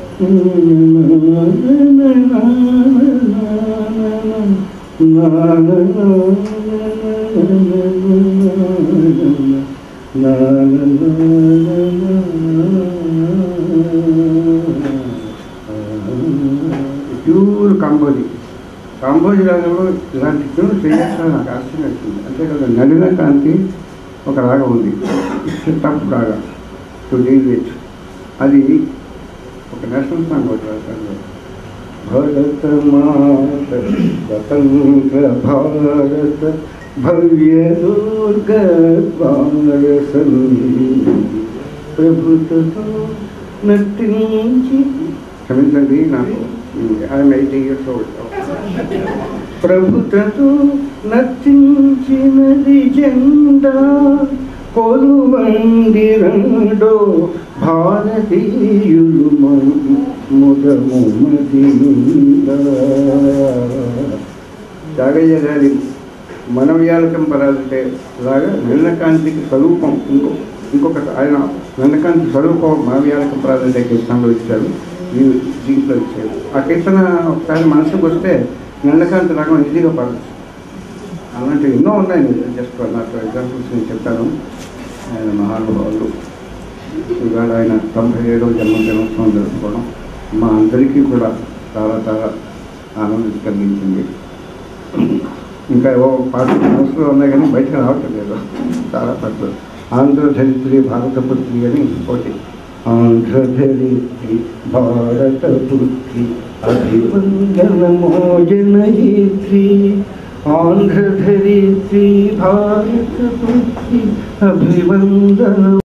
ప్యూర్ కాంబోజీ కాంబోజీ రాగంలో ఇలాంటి ట్యూన్ చేయాలని నాకు ఆశ్చర్యం వచ్చింది అంతే కదా నడిన కాంతి ఒక రాగం ఉంది టఫ్ రాగం టు డీల్ విత్ అది ఒక నేషనల్ సాంగ్ ఒకటి రాశాను భరత మాత స్వతంత్ర భారత భవ్య దుర్గ పారసన్ ప్రభుత్వతో నర్తించి క్షమించండి నాకు ఐఎమ్ ఎయిటీ ఇయర్స్ ఓల్డ్ ప్రభుత్వతో నర్తించినది జెండా కొలువందిరండో భారతీయులు ముదము జాగయ్య గారి మనవ్యాలకం పరాలంటే లాగా నిన్నకాంతికి స్వరూపం ఇంకో ఇంకొకటి ఆయన నిన్నకాంతి స్వరూపం మనవ్యాలకం పరాలంటే కీర్తనలో ఇచ్చారు మీరు దీంట్లో ఇచ్చారు ఆ కీర్తన ఒకసారి మనసుకు వస్తే నిన్నకాంతి రాగం ఈజీగా పడదు అలాంటి ఎన్నో ఉన్నాయి మీరు జస్ట్ నాకు ఎగ్జాంపుల్స్ నేను చెప్తాను ఆయన మహానుభావులు ఇవాళ ఆయన తొంభై ఏడవ జన్మదినోత్సవం జరుపుకోవడం మా అందరికీ కూడా చాలా చాలా ఆనందం కలిగించింది ఇంకా ఏవో పాటలు మనసులో ఉన్నాయి కానీ బయటకు రావటం లేదు చాలా పాటలు ఆంధ్రధరిత్రి భారత పుత్రి అని ఒకటి ఆంధ్రధరిత్రి భారత పుత్రి అభివందనమో జనయిత్రి ఆంధ్రధరిత్రి భారత పుత్రి అభివందన